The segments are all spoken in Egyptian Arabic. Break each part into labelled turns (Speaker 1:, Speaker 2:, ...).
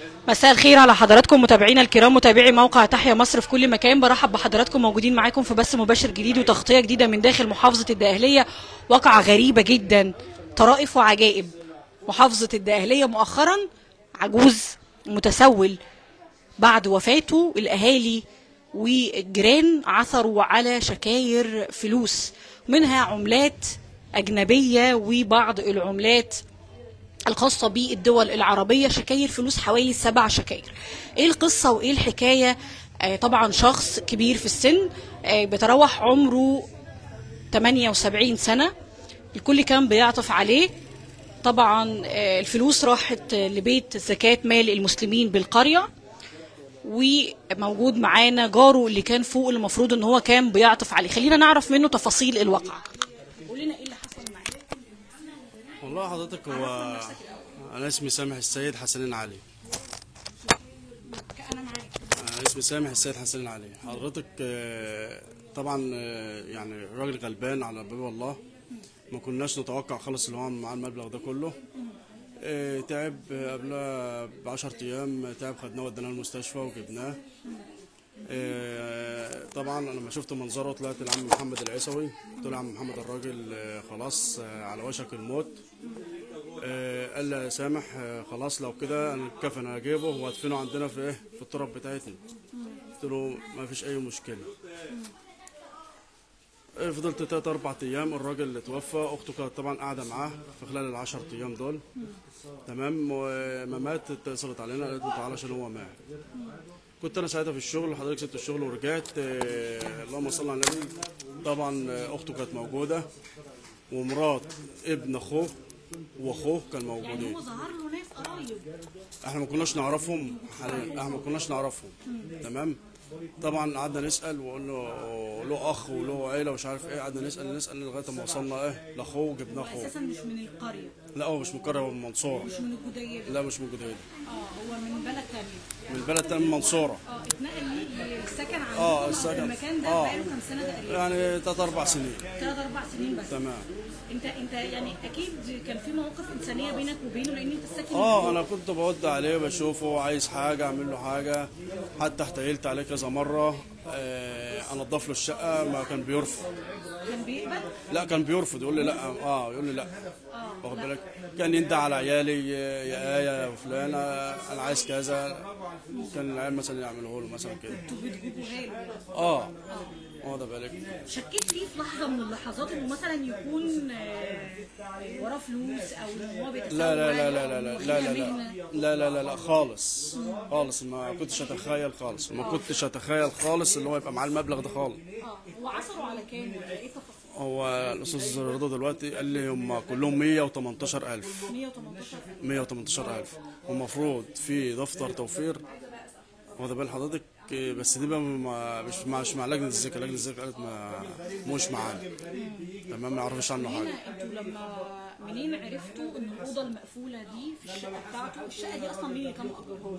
Speaker 1: مساء الخير على حضراتكم متابعينا الكرام متابعي موقع تحيا مصر في كل مكان برحب بحضراتكم موجودين معاكم في بث مباشر جديد وتغطيه جديده من داخل محافظه الدقهليه واقعه غريبه جدا طرائف وعجائب محافظه الدقهليه مؤخرا عجوز متسول بعد وفاته الاهالي والجيران عثروا على شكاير فلوس منها عملات اجنبيه وبعض العملات الخاصة بالدول العربية شكاير فلوس حوالي سبع شكاير ايه القصة وايه الحكاية آه طبعا شخص كبير في السن آه بتروح عمره 78 سنة الكل كان بيعطف عليه طبعا آه الفلوس راحت لبيت زكاة مال المسلمين بالقرية وموجود معانا جاره اللي كان فوق المفروض ان هو كان بيعطف عليه خلينا نعرف منه تفاصيل الواقع قول لنا ايه اللي حصل معاك
Speaker 2: والله حضرتك هو انا اسمي سامح السيد حسنين علي
Speaker 1: انا معاك
Speaker 2: انا اسمي سامح السيد حسنين علي حضرتك آه، طبعا آه، يعني راجل غلبان على باب الله ما كناش نتوقع خالص اللي هو مع المبلغ ده كله آه، تعب آه، قبلها ب 10 ايام تعب خدناه وديناه المستشفى وجبناه آه، طبعا انا لما شفت منظره طلعت لعم محمد العيسوي قلت له يا عم محمد الراجل آه، خلاص آه، على وشك الموت آه، قال لي يا سامح آه، خلاص لو كده انا الكفن هجيبه وادفنه عندنا في ايه في التراب بتاعتنا قلت له ما فيش اي مشكله آه، فضلت تلات اربع ايام الراجل اللي توفى اخته كانت طبعا قاعده معاه في خلال العشر ايام دول تمام وما مات اتصلت علينا قالت له تعالى عشان هو مات كنت انا ساعتها في الشغل حضرتك سبت الشغل ورجعت آه، اللهم صل على النبي طبعا آه، اخته كانت موجوده ومرات ابن اخوه واخوه كان موجودين
Speaker 1: ظهر له ناس قرايب
Speaker 2: احنا ما كناش نعرفهم حاليا احنا ما كناش نعرفهم تمام طبعا قعدنا نسال وقلنا له اخ وله عيله ومش عارف ايه قعدنا نسال نسال لغايه ما وصلنا ايه لاخوه وجبنا اخوه
Speaker 1: اساسا مش من القريه
Speaker 2: لا هو مش من القريه هو من المنصوره
Speaker 1: مش من الجديه
Speaker 2: لا مش من جديد
Speaker 1: اه هو من بلد تانية
Speaker 2: من البلد تاني من المنصوره
Speaker 1: اه اتنقل ليه السكن عندكم
Speaker 2: اه
Speaker 1: أو
Speaker 2: السكن
Speaker 1: المكان ده
Speaker 2: اه
Speaker 1: بقاله كام سنه تقريبا
Speaker 2: يعني ثلاث اربع سنين
Speaker 1: ثلاث اربع سنين بس
Speaker 2: تمام
Speaker 1: انت انت يعني اكيد كان في مواقف انسانيه بينك وبينه لان انت ساكن
Speaker 2: اه انا كنت بود عليه بشوفه عايز حاجه اعمل له حاجه حتى احتيلت عليه كذا مره آه انضف له الشقه ما كان بيرفض
Speaker 1: كان بيقبل
Speaker 2: لا كان بيرفض يقول لي لا اه يقول لي لا واخد بالك كان يندى على عيالي يا يا ايه يا فلانه انا عايز كذا كان العيال مثلا يعملوه له مثلا كده
Speaker 1: انتوا بتجيبوها له
Speaker 2: اه واخد بالك
Speaker 1: شكيت فيه في لحظه من اللحظات انه مثلا يكون آه، وراه فلوس او ان هو بيتسول
Speaker 2: لا لا لا لا لا
Speaker 1: أو
Speaker 2: لا لا
Speaker 1: مخيلة
Speaker 2: لا
Speaker 1: مهنة.
Speaker 2: لا لا لا لا خالص خالص ما كنتش اتخيل خالص ما كنتش اتخيل خالص اللي هو يبقى معاه المبلغ ده خالص
Speaker 1: اه وعثروا على كام ولا ايه التفاصيل
Speaker 2: هو الاستاذ رضا دلوقتي قال لي هم كلهم 118000
Speaker 1: 118
Speaker 2: 118000 والمفروض في دفتر توفير واخد بال حضرتك بس دي بقى ما- مش مع مش مع لجنه الزكاه لجنه الزكاه قالت ما مش معانا تمام ما يعرفش عنه حاجه
Speaker 1: هنا انتوا لما منين عرفتوا ان الاوضه المقفوله دي في الشقه بتاعته الشقه دي اصلا مين اللي كان مأجرها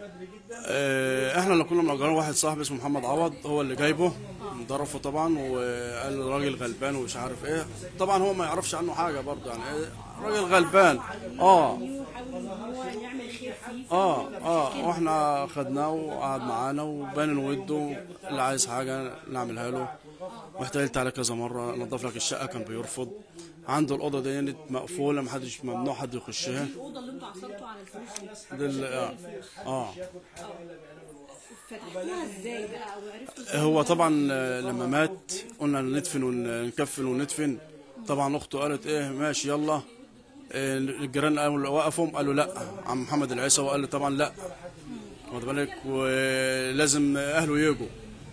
Speaker 2: آه، احنا اللي كنا مأجرين واحد صاحبي اسمه محمد عوض هو اللي جايبه ضرفه طبعا وقال الراجل غلبان ومش عارف ايه طبعا هو ما يعرفش عنه حاجه برضه يعني إيه، راجل غلبان اه
Speaker 1: يحاول ان هو يعمل خير فيه
Speaker 2: اه اه واحنا خدناه وقعد معانا وبان وده اللي عايز حاجه نعملها له واحتلت عليه كذا مره نظف لك الشقه كان بيرفض عنده الاوضه دي مقفوله محدش ممنوع حد يخشها
Speaker 1: الاوضه اللي انتوا عثرتوا على الفلوس دي
Speaker 2: ده ال- اه اه
Speaker 1: فتحتوها ازاي بقى او عرفتوا ازاي
Speaker 2: هو طبعا آه، لما مات قلنا ندفن ونكفن وندفن طبعا اخته قالت ايه ماشي يلا آه، الجيران قالوا وقفهم قالوا لا عم محمد العيسى وقال لي طبعا لا واخد بالك ولازم اهله يجوا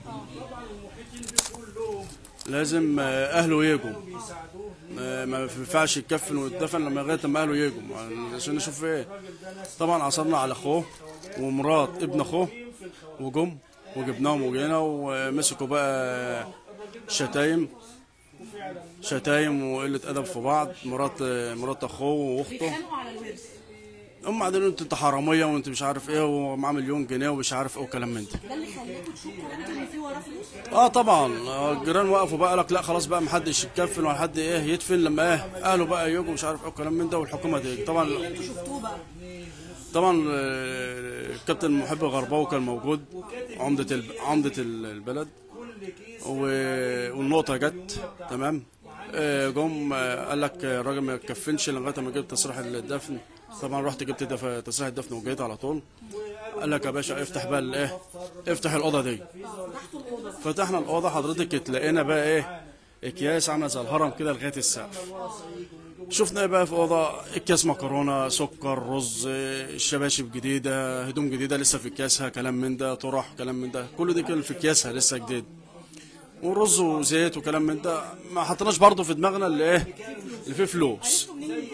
Speaker 2: لازم آه، اهله يجوا آه، ما ينفعش يتكفن ويتدفن لما لغايه لما اهله يجوا ما- عشان نشوف ايه طبعا عثرنا على اخوه ومرات ابن اخوه وجم وجبناهم وجينا ومسكوا بقى شتايم شتايم وقله ادب في بعض مرات مرات اخوه واخته
Speaker 1: بيتخانقوا على الورث
Speaker 2: هم قاعدين انت انت حراميه وانت مش عارف ايه ومعاه مليون جنيه ومش عارف ايه وكلام من ده
Speaker 1: ده اللي خلاكوا تشكوا انتوا ان في وراه فلوس
Speaker 2: اه طبعا آه، الجيران وقفوا بقى لك لا خلاص بقى محدش يتكفن ولا حد ايه يدفن لما ايه اهله بقى يجوا مش عارف ايه وكلام من ده والحكومه تيجي طبعا
Speaker 1: انتوا شفتوه بقى
Speaker 2: طبعا آه، الكابتن محب غرباوي كان موجود عمدة الب... عمدة ال- البلد و- والنقطة جت تمام آه، جم آه، قال لك آه، الراجل ما يكفنش لغاية ما جبت تصريح الدفن طبعا رحت جبت دف... تصريح الدفن وجيت على طول قال لك يا باشا افتح بقى الايه افتح الأوضة دي فتحنا الأوضة حضرتك لقينا بقى ايه اكياس عامله زي الهرم كده لغايه السقف شفنا ايه بقى في اوضه اكياس مكرونه سكر رز شباشب جديده هدوم جديده لسه في اكياسها كلام من ده طرح كلام من ده كل ده كان في اكياسها لسه جديد ورز وزيت وكلام من ده ما حطيناش برضه في دماغنا اللي ايه اللي فيه فلوس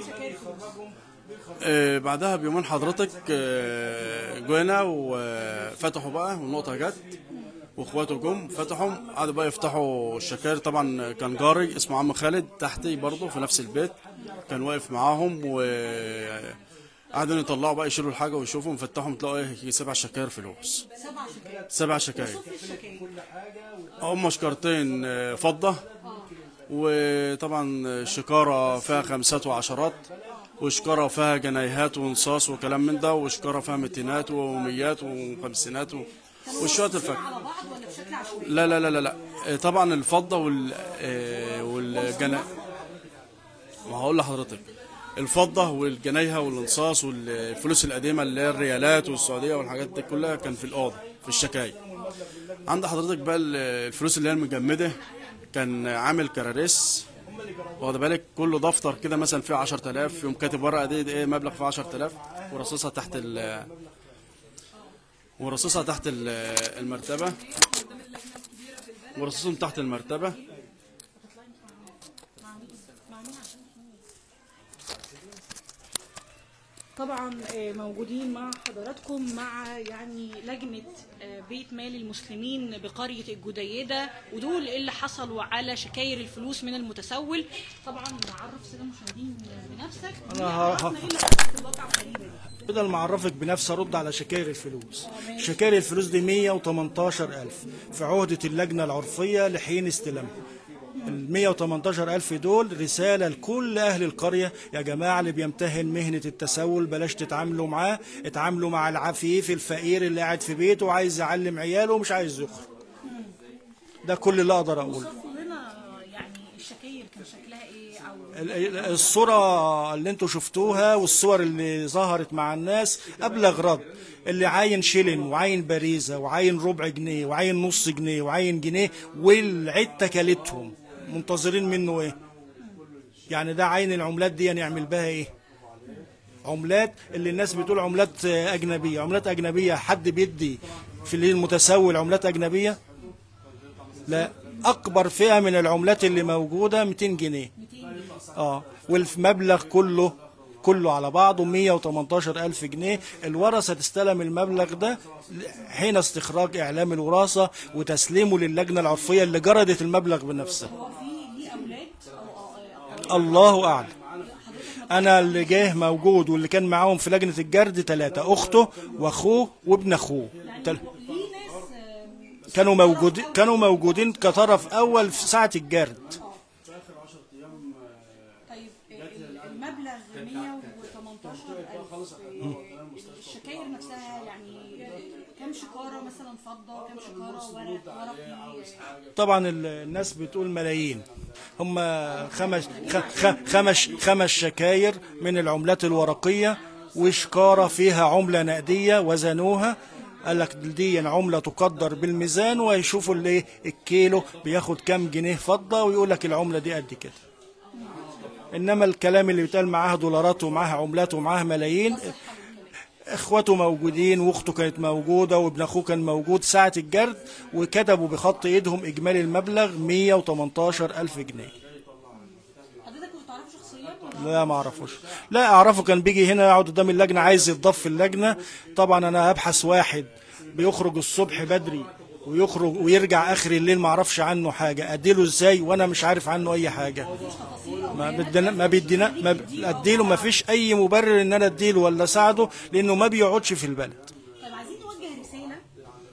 Speaker 2: آه بعدها بيومين حضرتك آه جينا وفتحوا بقى والنقطه جت واخواته جم فتحوا قعدوا بقى يفتحوا الشكاير طبعا كان جاري اسمه عم خالد تحتي برضه في نفس البيت كان واقف معاهم و قعدوا يطلعوا بقى يشيلوا الحاجه ويشوفوا فتحهم تلاقوا ايه يجي سبع شكاير فلوس
Speaker 1: سبع شكاير
Speaker 2: سبع شكاير
Speaker 1: صف الشكاير
Speaker 2: هم شكارتين آه، فضه وطبعا شكاره فيها خمسات وعشرات وشكاره فيها جنيهات ونصاص وكلام من ده وشكاره فيها متينات وميات وخمسينات و... وشويه الفك
Speaker 1: على بعض ولا بشكل عشوائي
Speaker 2: لا لا لا لا لا آه، طبعا الفضه وال آه، والجنا ما هقول لحضرتك الفضه والجنيهه والانصاص والفلوس القديمه اللي هي الريالات والسعوديه والحاجات دي كلها كان في الاوضه في الشكاير عند حضرتك بقى ال- الفلوس اللي هي المجمده كان عامل كراريس واخد بالك كل دفتر كده مثلا فيه 10000 يوم كاتب ورقه دي, دي ايه مبلغ فيه 10000 ورصصها تحت ال ورصصها تحت ال- المرتبه ورصصهم تحت المرتبه
Speaker 1: طبعا آه، موجودين مع حضراتكم مع يعني لجنة آه، بيت مال المسلمين بقرية الجديدة ودول اللي حصلوا على شكاير الفلوس من المتسول طبعا نعرف سادة المشاهدين بنفسك
Speaker 3: أنا ه-
Speaker 1: عرفنا ايه اللي حصل في الواقعة الغريبة دي
Speaker 3: بدل ما اعرفك بنفسي ارد على شكاير الفلوس شكاير الفلوس دي 118000 في عهدة اللجنة العرفية لحين استلامها ال 118000 دول رسالة لكل أهل القرية يا جماعة اللي بيمتهن مهنة التسول بلاش تتعاملوا معاه اتعاملوا مع العفيف الفقير اللي قاعد في بيته وعايز يعلم عياله ومش عايز يخرج ده كل اللي أقدر أقوله
Speaker 1: وصفوا لنا يعني الشكاير كان شكلها ايه او
Speaker 3: ال- ال- الصورة اللي انتوا شفتوها والصور اللي ظهرت مع الناس أبلغ رد اللي عاين شيلن وعاين باريزة وعاين ربع جنيه وعاين نص جنيه وعاين جنيه والعدة كلتهم منتظرين منه ايه يعني ده عين العملات دي نعمل بها ايه عملات اللي الناس بتقول عملات آه، أجنبية عملات أجنبية حد بيدي في اللي المتسول عملات أجنبية لا أكبر فئة من العملات اللي موجودة 200 جنيه اه والمبلغ كله كله على بعضه 118 ألف جنيه الورثة تستلم المبلغ ده حين استخراج إعلام الوراثة وتسليمه للجنة العرفية اللي جردت المبلغ بنفسها
Speaker 1: هو في ليه اولاد او أو- أو-
Speaker 3: الله أعلم أنا اللي جاه موجود واللي كان معاهم في لجنة الجرد ثلاثة أخته وأخوه وابن أخوه تل...
Speaker 1: في ناس آه،
Speaker 3: كانوا موجودين كانوا موجودين كطرف أول في ساعة الجرد
Speaker 1: طيب ال- المبلغ 118000 الشكاير نفسها يعني كم شكاره مثلا فضه كم شكاره ورق ورقي
Speaker 3: طبعا ال- الناس بتقول ملايين هم خمس خ- خ- خمس خمس شكاير من العملات الورقيه وشكاره فيها عمله نقديه وزنوها قال لك دي عمله تقدر بالميزان ويشوفوا الايه الكيلو بياخد كام جنيه فضه ويقول لك العمله دي قد كده انما الكلام اللي بيتقال معاها دولارات ومعاها عملات ومعاها ملايين اخواته موجودين واخته كانت موجوده وابن اخوه كان موجود ساعه الجرد وكتبوا بخط ايدهم اجمالي المبلغ 118 الف جنيه
Speaker 1: حضرتك كنت تعرفه شخصيا ولا
Speaker 3: لا ما اعرفوش لا اعرفه كان بيجي هنا يقعد قدام اللجنه عايز يتضاف في اللجنه طبعا انا هبحث واحد بيخرج الصبح بدري ويخرج ويرجع اخر الليل ما اعرفش عنه حاجه اديله ازاي وانا مش عارف عنه اي حاجه ما بدنا ما بيدينا ما ب- اديله ما فيش اي مبرر ان انا اديله ولا اساعده لانه ما بيقعدش في البلد
Speaker 1: طيب عايزين نوجه رساله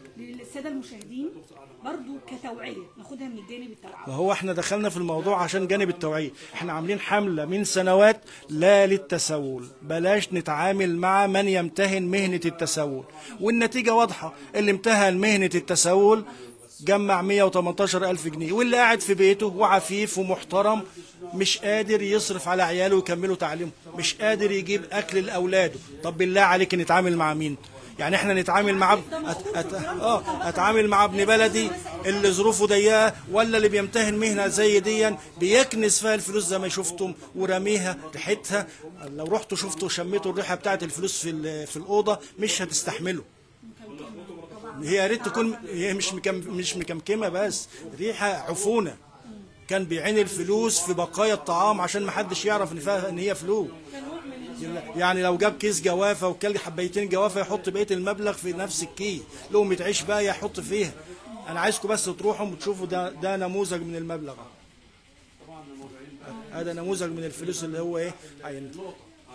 Speaker 1: للساده المشاهدين برضو كتوعيه ناخدها من الجانب التوعوي
Speaker 3: ما هو احنا دخلنا في الموضوع عشان جانب التوعية احنا عاملين حملة من سنوات لا للتسول بلاش نتعامل مع من يمتهن مهنة التسول والنتيجة واضحة اللي امتهن مهنة التسول جمع 118 ألف جنيه واللي قاعد في بيته وعفيف ومحترم مش قادر يصرف على عياله ويكملوا تعليمه مش قادر يجيب أكل لأولاده طب بالله عليك نتعامل مع مين يعني احنا نتعامل مع اب- أت... أت... اه اتعامل مع ابن بلدي اللي ظروفه ضيقه ولا اللي بيمتهن مهنه زي دي بيكنس فيها الفلوس زي ما شفتم ورميها ريحتها لو رحتوا شفتوا شميتوا الريحه بتاعت الفلوس في ال- في الاوضه مش هتستحملوا هي يا ريت تكون هي مش مكم مش مكمكمه بس ريحه عفونه كان بيعين الفلوس في بقايا الطعام عشان ما حدش يعرف ان فيها ان هي فلوس يعني لو جاب كيس جوافه وكل حبيتين جوافه يحط بقيه المبلغ في نفس الكيس لقمه عيش بقى يحط فيها انا عايزكم بس تروحوا وتشوفوا ده ده نموذج من المبلغ أهو. هذا نموذج من الفلوس اللي هو ايه عينته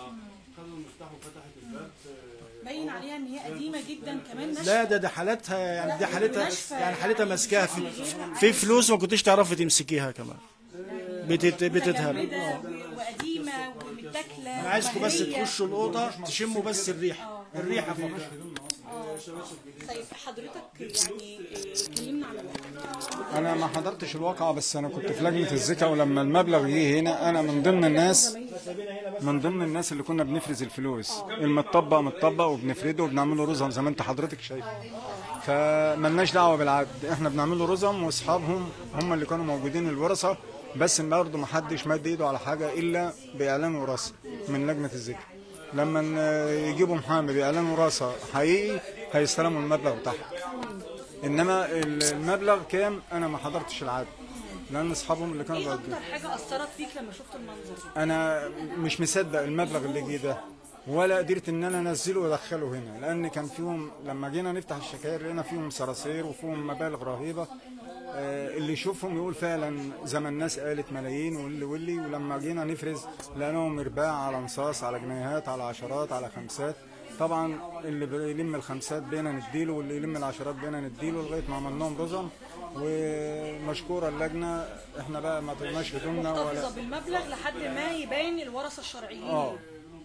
Speaker 1: باين عليها ان هي قديمه جدا كمان ناشفه
Speaker 3: لا ده ده حالتها يعني ده حالتها
Speaker 1: ناشفة
Speaker 3: يعني حالتها
Speaker 1: يعني
Speaker 3: ماسكاها في
Speaker 1: غيرها
Speaker 3: في فلوس ما كنتش تعرفي تمسكيها كمان بتت بتتهرب
Speaker 1: متجمدة وقديمه ومتاكله
Speaker 3: انا عايزكم بس
Speaker 1: ومهرية.
Speaker 3: تخشوا الاوضه تشموا بس الريحه الريحه فقط
Speaker 1: طيب حضرتك يعني آه، كلمنا عن الواقع
Speaker 4: انا ما حضرتش الواقعه بس انا كنت في لجنه الزكاه ولما المبلغ جه هنا انا من ضمن الناس من ضمن الناس اللي كنا بنفرز الفلوس المتطبق متطبق وبنفرده وبنعمله رزم زي ما انت حضرتك شايف فملناش دعوه بالعقد احنا بنعمله رزم واصحابهم هم اللي كانوا موجودين الورثه بس برضه ما حدش مد ايده على حاجه الا باعلان وراثه من لجنه الزكاه لما ن- يجيبوا محامي باعلان وراثه حقيقي هيستلموا المبلغ بتاعهم انما المبلغ كام انا ما حضرتش العقد لان اصحابهم اللي كانوا
Speaker 1: ايه
Speaker 4: بيقدموا.
Speaker 1: اكتر حاجه اثرت فيك لما شفت المنظر ده
Speaker 4: انا مش مصدق المبلغ اللي جه ده ولا قدرت ان انا انزله وادخله هنا لان كان فيهم لما جينا نفتح الشكاير لقينا فيهم صراصير وفيهم مبالغ رهيبه آه، اللي يشوفهم يقول فعلا زي ما الناس قالت ملايين واللي واللي ولما جينا نفرز لقيناهم مرباع على نصاص على جنيهات على عشرات على خمسات طبعا اللي بيلم الخمسات بينا نديله واللي يلم العشرات بينا نديله لغايه ما عملناهم رزم ومشكوره اللجنه احنا بقى ما طلعناش هدومنا ولا
Speaker 1: محتفظه بالمبلغ لحد ما يبان الورثه الشرعيين
Speaker 4: اه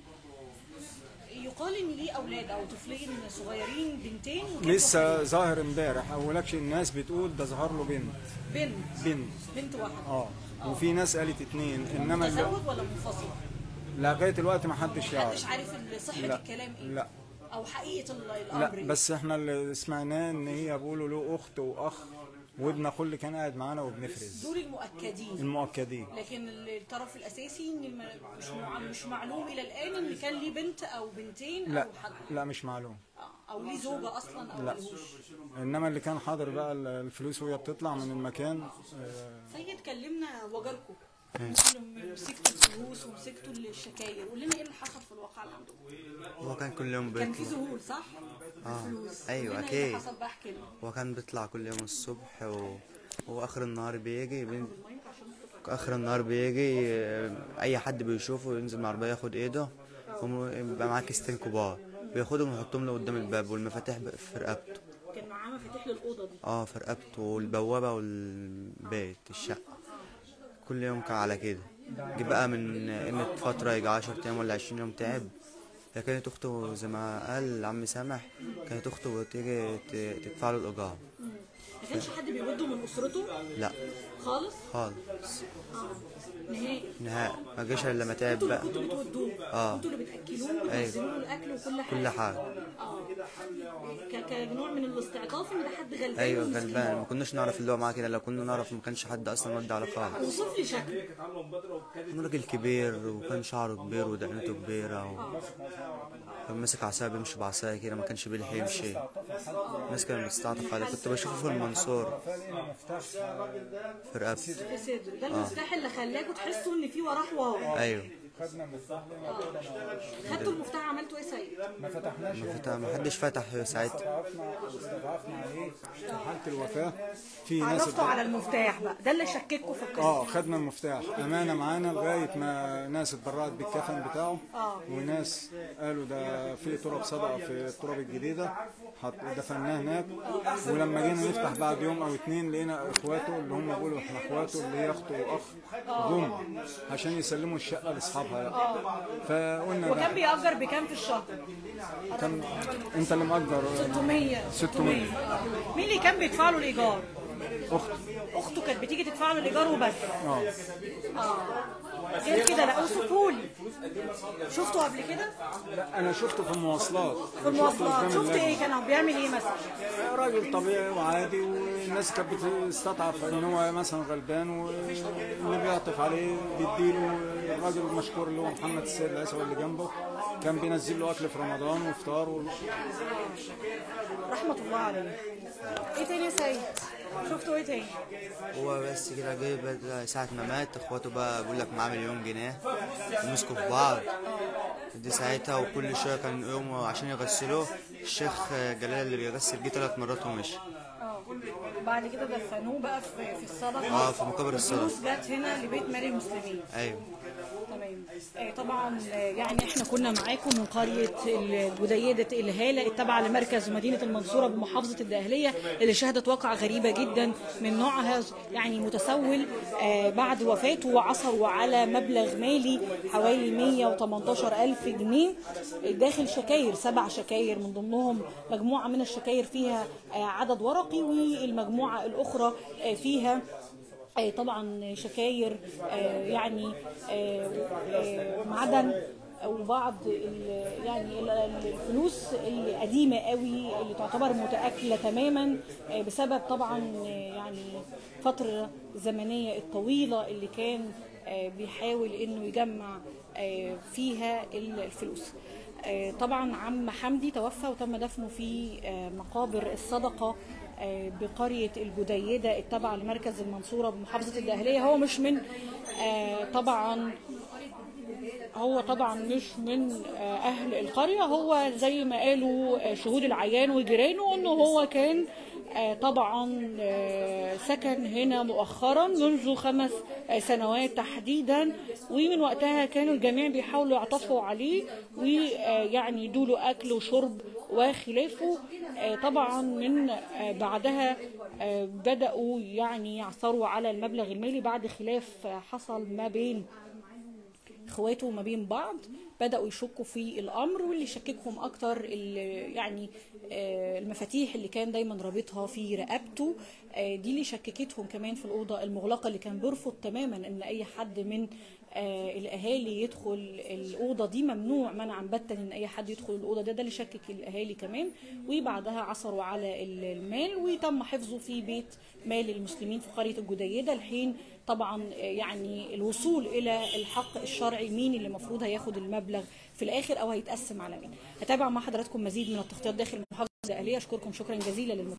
Speaker 1: يقال ان ليه اولاد او طفلين صغيرين بنتين وكانت
Speaker 4: لسه ظاهر امبارح اولكش الناس بتقول ده ظهر له بنت
Speaker 1: بنت
Speaker 4: بنت
Speaker 1: بنت واحده
Speaker 4: اه وفي ناس قالت اتنين انما اللي-
Speaker 1: متزوج ولا منفصل؟
Speaker 4: لغايه الوقت ما حدش
Speaker 1: مش
Speaker 4: يعرف
Speaker 1: عارف ال- صحه
Speaker 4: لا
Speaker 1: الكلام ايه
Speaker 4: لا
Speaker 1: او حقيقه ال- الامر
Speaker 4: لا
Speaker 1: إيه؟
Speaker 4: بس احنا اللي سمعناه ان هي بيقولوا له اخت واخ وابن اخوه اللي كان قاعد معانا وبنفرز
Speaker 1: دول المؤكدين
Speaker 4: المؤكدين
Speaker 1: لكن الطرف الاساسي ان الم- مش مع- مش معلوم الى الان ان كان ليه بنت او بنتين
Speaker 4: لا
Speaker 1: او حد
Speaker 4: لا مش معلوم
Speaker 1: آه، او ليه زوجه اصلا او
Speaker 4: لا.
Speaker 1: ملهوش
Speaker 4: انما اللي كان حاضر بقى الفلوس وهي بتطلع من المكان آه،
Speaker 1: سيد كلمنا وجاركم انتوا اللي مسكتوا الفلوس ومسكتوا الشكاير قول لنا ايه اللي حصل في الواقع اللي عندكم
Speaker 5: هو كان كل يوم
Speaker 1: كان في
Speaker 5: بيطلع
Speaker 1: ظهور صح؟
Speaker 5: آه،
Speaker 1: الفلوس
Speaker 5: أيوة،
Speaker 1: قول لنا ايه اللي
Speaker 5: أكيد.
Speaker 1: حصل بقى احكي لنا
Speaker 5: هو كان بيطلع كل يوم الصبح و... واخر النهار بيجي بين... اخر النهار بيجي آه، اي حد بيشوفه ينزل من العربيه ياخد ايده ويبقى معاه كيستين كبار بياخدهم ويحطهم له قدام الباب والمفاتيح بقى في رقبته
Speaker 1: كان معاه مفاتيح للاوضه دي
Speaker 5: اه في رقبته والبوابه والبيت الشقه كل يوم كان على كده جه بقى من قيمة فترة يجي 10 أيام ولا 20 يوم تعب هي كانت أخته زي ما قال عم سامح كانت أخته بتيجي ت- تدفع له الإيجار
Speaker 1: ما كانش حد بيوده من اسرته
Speaker 5: لا
Speaker 1: خالص
Speaker 5: خالص
Speaker 1: نهائي
Speaker 5: نهائي ما جاش إلا لما تعب
Speaker 1: انتوا اللي
Speaker 5: بقى
Speaker 1: كنتوا بتودوه
Speaker 5: آه.
Speaker 1: انتوا اللي بتاكلوه وتنزلوا له الاكل وكل حاجه
Speaker 5: كل حاجة
Speaker 1: اه ك- كنوع من الاستعطاف ان ده حد غلبان
Speaker 5: أيوة
Speaker 1: ومسكين.
Speaker 5: غلبان ما كناش نعرف اللي هو معاه كده لو كنا نعرف ما كانش حد أصلا ودي على خالص
Speaker 1: اوصف لي شكله
Speaker 5: كان راجل كبير وكان شعره كبير ودقنته كبيرة و... كان ماسك عصاية بيمشي بعصاية كده ما كانش بيلحق يمشي الناس كانت بتستعطف عليه كنت بشوفه في المنصورة في رقبتي
Speaker 1: في صدره ده المفتاح اللي خلاكوا تحسوا ان في وراه حوار
Speaker 5: ايوه
Speaker 4: خدنا المفتاح لنا كده
Speaker 1: خدتوا المفتاح عملتوا ايه سيد؟
Speaker 4: ما فتحناش
Speaker 5: ما فت- ما حدش فتح ساعتها
Speaker 4: استضعفنا استضعفنا عليه في حاله الوفاه في ناس
Speaker 1: عرفتوا على المفتاح بقى ده اللي شككوا في القصه
Speaker 4: اه خدنا المفتاح امانه معانا لغايه ما ناس اتبرعت بالكفن بتاعه وناس قالوا ده في تراب صدقه في التراب الجديده حط دفناه هناك ولما جينا نفتح بعد يوم او اتنين لقينا اخواته اللي هم بيقولوا احنا اخواته اللي هي اخته واخ جم عشان يسلموا الشقه لاصحابها يعني فقلنا ده
Speaker 1: وكان بيأجر بكام في الشهر؟
Speaker 4: كان انت اللي مأجر
Speaker 1: 600
Speaker 4: 600.
Speaker 1: مين اللي كان بيدفع له الايجار؟
Speaker 4: اخت
Speaker 1: اخته كانت بتيجي تدفع له الايجار وبس
Speaker 4: اه
Speaker 1: غير كده لا اوصفوا لي شفتوا قبل كده
Speaker 4: لا انا شفته في المواصلات
Speaker 1: في المواصلات
Speaker 4: شفته قدام
Speaker 1: شفت ايه
Speaker 4: اللجنة.
Speaker 1: كان بيعمل ايه مثلا
Speaker 4: راجل طبيعي وعادي والناس كانت بتستضعف ان هو مثلا غلبان واللي بيعطف عليه بيديله الراجل المشكور اللي هو محمد السيد العيسوي اللي جنبه كان بينزل له اكل في رمضان وافطار و...
Speaker 1: رحمه الله عليه ايه تاني يا سيد شفتوا ايه تاني
Speaker 5: هو بس كده جه بعد ساعة ما مات اخواته بقى بيقول لك معاه مليون جنيه ومسكوا في بعض دي ساعتها وكل شوية كان يقوموا عشان يغسلوه الشيخ جلال اللي بيغسل جه ثلاث مرات ومشي
Speaker 1: بعد كده دفنوه بقى في في الصدقه
Speaker 5: اه في مقابر الصدقة
Speaker 1: الفلوس جت هنا لبيت مال المسلمين
Speaker 5: ايوه
Speaker 1: تمام آه، طبعا آه، يعني احنا كنا معاكم من قريه الجديده الهاله التابعه لمركز مدينه المنصوره بمحافظه الدقهليه اللي شهدت واقعه غريبه جدا من نوعها يعني متسول آه، بعد وفاته وعثروا على مبلغ مالي حوالي 118 ألف جنيه داخل شكاير سبع شكاير من ضمنهم مجموعه من الشكاير فيها آه، عدد ورقي والمجموعه الاخرى آه، فيها آه، طبعا شكاير آه، يعني آه، آه، معدن وبعض ال- يعني ال- ال- الفلوس القديمه قوي اللي تعتبر متاكله تماما آه، بسبب طبعا آه، يعني فتره زمنيه الطويله اللي كان آه، بيحاول انه يجمع آه، فيها ال- الفلوس آه، طبعا عم حمدي توفى وتم دفنه في آه، مقابر الصدقه آه، بقرية الجديدة التابعة لمركز المنصورة بمحافظة الدقهلية هو مش من آه، طبعا هو طبعا مش من آه، أهل القرية هو زي ما قالوا آه، شهود العيان وجيرانه إنه هو كان آه، طبعا آه، سكن هنا مؤخرا منذ خمس آه، سنوات تحديدا ومن وقتها كانوا الجميع بيحاولوا يعطفوا عليه ويعني يدوا اكل وشرب وخلافه آه، طبعا من آه، بعدها آه، بداوا يعني يعثروا على المبلغ المالي بعد خلاف آه، حصل ما بين اخواته وما بين بعض بداوا يشكوا في الامر واللي شككهم اكتر ال- يعني آه، المفاتيح اللي كان دايما رابطها في رقبته آه، دي اللي شككتهم كمان في الاوضه المغلقه اللي كان بيرفض تماما ان اي حد من آه، الاهالي يدخل الاوضه دي ممنوع منعا باتا ان اي حد يدخل الاوضه ده ده اللي شكك الاهالي كمان وبعدها عثروا على ال- المال وتم حفظه في بيت مال المسلمين في قريه الجديده الحين طبعا آه، يعني الوصول الى الحق الشرعي مين اللي المفروض هياخد المبلغ في الاخر او هيتقسم على مين هتابع مع حضراتكم مزيد من التغطيات داخل المحافظه الدقهليه اشكركم شكرا جزيلا للمتابعه